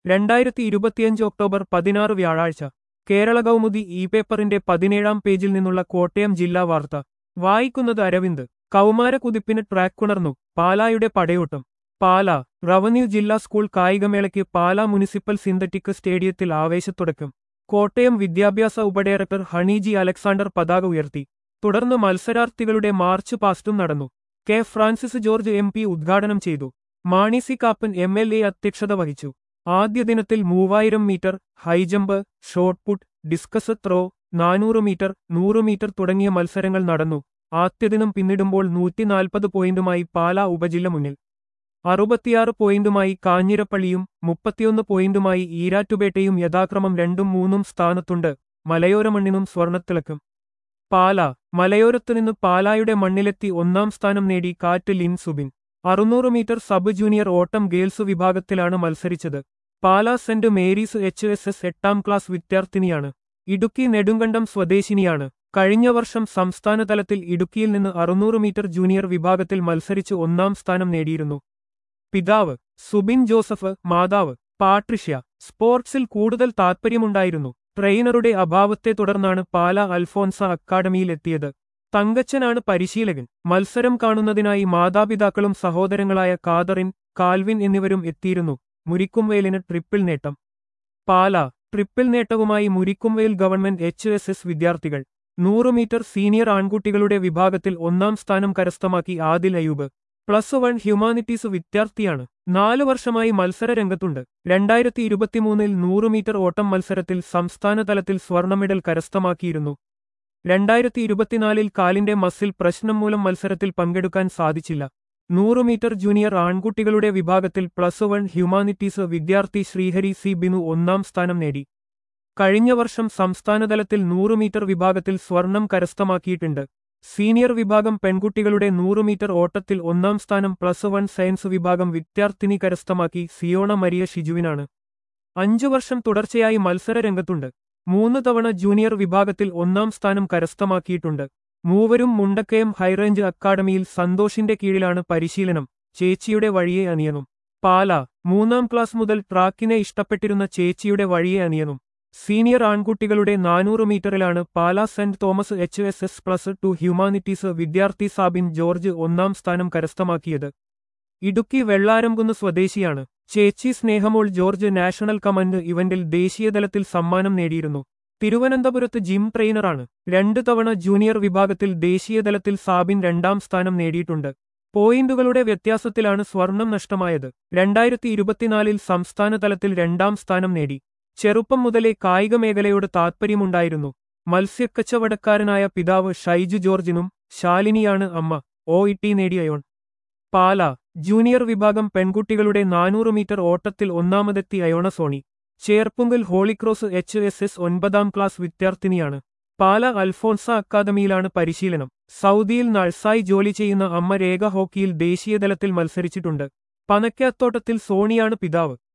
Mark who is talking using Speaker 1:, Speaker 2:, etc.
Speaker 1: രണ്ടായിരത്തി ഇരുപത്തിയഞ്ച് ഒക്ടോബർ പതിനാറ് വ്യാഴാഴ്ച കേരള കൗമുദി ഇ പേപ്പറിന്റെ പതിനേഴാം പേജിൽ നിന്നുള്ള കോട്ടയം ജില്ലാ വാർത്ത വായിക്കുന്നത് അരവിന്ദ് കൗമാരക്കുതിപ്പിന് ട്രാക്കുണർന്നു പാലായുടെ പടയോട്ടം പാല റവന്യൂ ജില്ലാ സ്കൂൾ കായികമേളയ്ക്ക് പാല മുനിസിപ്പൽ സിന്തറ്റിക് സ്റ്റേഡിയത്തിൽ ആവേശത്തുടക്കം കോട്ടയം വിദ്യാഭ്യാസ ഉപഡയറക്ടർ ഹണീജി അലക്സാണ്ടർ പതാക ഉയർത്തി തുടർന്ന് മത്സരാർത്ഥികളുടെ മാർച്ച് പാസ്റ്റും നടന്നു K Francis George M P ഉദ്ഘാടനം ചെയ്തു Mani C Kappan M L A അധ്യക്ഷത വഹിച്ചു ആദ്യ ദിനത്തിൽ മൂവായിരം metre high jump shot put discus throw നാനൂറ് മീറ്റർ നൂറ് മീറ്റർ തുടങ്ങിയ മത്സരങ്ങൾ നടന്നു ആദ്യദിനം പിന്നിടുമ്പോൾ നൂറ്റിനാൽപ്പത് പോയിന്റുമായി പാല ഉപജില്ല മുന്നിൽ അറുപത്തിയാറ് പോയിന്റുമായി കാഞ്ഞിരപ്പള്ളിയും മുപ്പത്തിയൊന്ന് പോയിന്റുമായി ഈരാറ്റുപേട്ടയും യഥാക്രമം രണ്ടും മൂന്നും സ്ഥാനത്തുണ്ട് മലയോര മണ്ണിനും സ്വർണത്തിളക്കം പാല മലയോരത്തുനിന്ന് പാലായുടെ മണ്ണിലെത്തി ഒന്നാം സ്ഥാനം നേടി കാറ്റ് ലിൻ സുബിൻ അറുന്നൂറ് മീറ്റർ സബ് ജൂനിയർ ഓട്ടം ഗേൾസ് വിഭാഗത്തിലാണ് മത്സരിച്ചത് Pala Saint Mary's H S S എട്ടാം ക്ലാസ് വിദ്യാർത്ഥിനിയാണ് ഇടുക്കി നെടുങ്കണ്ടം സ്വദേശിനിയാണ് കഴിഞ്ഞ വർഷം സംസ്ഥാനതലത്തിൽ ഇടുക്കിയിൽ നിന്ന് അറുന്നൂറ് മീറ്റർ ജൂനിയർ വിഭാഗത്തിൽ മത്സരിച്ച് ഒന്നാം സ്ഥാനം നേടിയിരുന്നു പിതാവ് സുബിൻ ജോസഫ് മാതാവ് പാട്രിഷ്യ സ്പോർട്സിൽ കൂടുതൽ താൽപ്പര്യമുണ്ടായിരുന്നു ട്രെയിനറുടെ അഭാവത്തെ തുടർന്നാണ് പാല അൽഫോൻസ അക്കാഡമിയിൽ എത്തിയത് തങ്കച്ചനാണ് പരിശീലകൻ മത്സരം കാണുന്നതിനായി മാതാപിതാക്കളും സഹോദരങ്ങളായ കാതറിൻ കാൽവിൻ എന്നിവരും എത്തിയിരുന്നു മുരിക്കുംവേലിന് ട്രിപ്പിൾ നേട്ടം പാല ട്രിപ്പിൾ നേട്ടവുമായി Murikkumvel government H S S വിദ്യാർത്ഥികൾ നൂറ് മീറ്റർ സീനിയർ ആൺകുട്ടികളുടെ വിഭാഗത്തിൽ ഒന്നാം സ്ഥാനം കരസ്ഥമാക്കി Adil Ayub plus one humanities വിദ്യാർത്ഥിയാണ് നാലു വർഷമായി മത്സര രംഗത്തുണ്ട് രണ്ടായിരത്തി ഇരുപത്തിമൂന്നിൽ നൂറ് മീറ്റർ ഓട്ടം മത്സരത്തിൽ സംസ്ഥാന തലത്തിൽ സ്വർണ്ണ മെഡൽ കരസ്ഥമാക്കിയിരുന്നു രണ്ടായിരത്തി ഇരുപത്തിനാലിൽ കാലിന്റെ മസിൽ പ്രശ്നം മൂലം മത്സരത്തിൽ പങ്കെടുക്കാൻ സാധിച്ചില്ല നൂറ് മീറ്റർ ജൂനിയർ ആൺകുട്ടികളുടെ വിഭാഗത്തിൽ പ്ലസ് വൺ ഹ്യൂമാനിറ്റീസ് വിദ്യാർത്ഥി ശ്രീഹരി സി ബിനു ഒന്നാം സ്ഥാനം നേടി കഴിഞ്ഞ വർഷം സംസ്ഥാനതലത്തിൽ നൂറ് മീറ്റർ വിഭാഗത്തിൽ സ്വർണം കരസ്ഥമാക്കിയിട്ടുണ്ട് സീനിയർ വിഭാഗം പെൺകുട്ടികളുടെ നൂറ് മീറ്റർ ഓട്ടത്തിൽ ഒന്നാം സ്ഥാനം പ്ലസ് വൺ സയൻസ് വിഭാഗം വിദ്യാർത്ഥിനി കരസ്ഥമാക്കി സിയോണ മരിയ ഷിജുവിനാണ് അഞ്ചു വർഷം തുടർച്ചയായി മത്സര രംഗത്തുണ്ട് മൂന്ന് തവണ ജൂനിയർ വിഭാഗത്തിൽ ഒന്നാം സ്ഥാനം കരസ്ഥമാക്കിയിട്ടുണ്ട് മൂവരും മുണ്ടക്കയം ഹൈറേഞ്ച് അക്കാഡമിയിൽ സന്തോഷിന്റെ കീഴിലാണ് പരിശീലനം ചേച്ചിയുടെ വഴിയെ അനിയനും പാല മൂന്നാം ക്ലാസ് മുതൽ ട്രാക്കിനെ ഇഷ്ടപ്പെട്ടിരുന്ന ചേച്ചിയുടെ വഴിയെ അനിയനും സീനിയർ ആൺകുട്ടികളുടെ നാനൂറ് മീറ്ററിലാണ് Pala Saint Thomas H S S plus two humanities വിദ്യാർത്ഥി സാബിൻ ജോർജ് ഒന്നാം സ്ഥാനം കരസ്ഥമാക്കിയത് ഇടുക്കി വെള്ളാരംകുന്ന് സ്വദേശിയാണ് ചേച്ചി സ്നേഹമോൾ ജോർജ് നാഷണൽ കമാൻഡ് ഇവന്റിൽ ദേശീയതലത്തിൽ സമ്മാനം നേടിയിരുന്നു തിരുവനന്തപുരത്ത് ജിം ട്രെയിനറാണ് രണ്ടു തവണ ജൂനിയർ വിഭാഗത്തിൽ ദേശീയതലത്തിൽ സാബിൻ രണ്ടാം സ്ഥാനം നേടിയിട്ടുണ്ട് പോയിന്റുകളുടെ വ്യത്യാസത്തിലാണ് സ്വർണം നഷ്ടമായത് രണ്ടായിരത്തി ഇരുപത്തിനാലിൽ സംസ്ഥാന തലത്തിൽ രണ്ടാം സ്ഥാനം നേടി ചെറുപ്പം മുതലേ കായിക മേഖലയോട് താൽപ്പര്യമുണ്ടായിരുന്നു മത്സ്യക്കച്ചവടക്കാരനായ പിതാവ് ഷൈജു ജോർജിനും ശാലിനിയാണ് അമ്മ ഒ ഇട്ടി നേടിയയോൺ പാല ജൂനിയർ വിഭാഗം പെൺകുട്ടികളുടെ നാനൂറ് മീറ്റർ ഓട്ടത്തിൽ ഒന്നാമതെത്തി Ayona Sony Cherpunkal Holy Cross H S S ഒൻപതാം ക്ലാസ് വിദ്യാർത്ഥിനിയാണ് പാല അൽഫോൻസ അക്കാദമിയിലാണ് പരിശീലനം സൗദിയിൽ നഴ്സായി ജോലി ചെയ്യുന്ന അമ്മ രേഖ ഹോക്കിയിൽ ദേശീയതലത്തിൽ മത്സരിച്ചിട്ടുണ്ട് പനക്കാത്തോട്ടത്തിൽ സോണിയാണ് പിതാവ്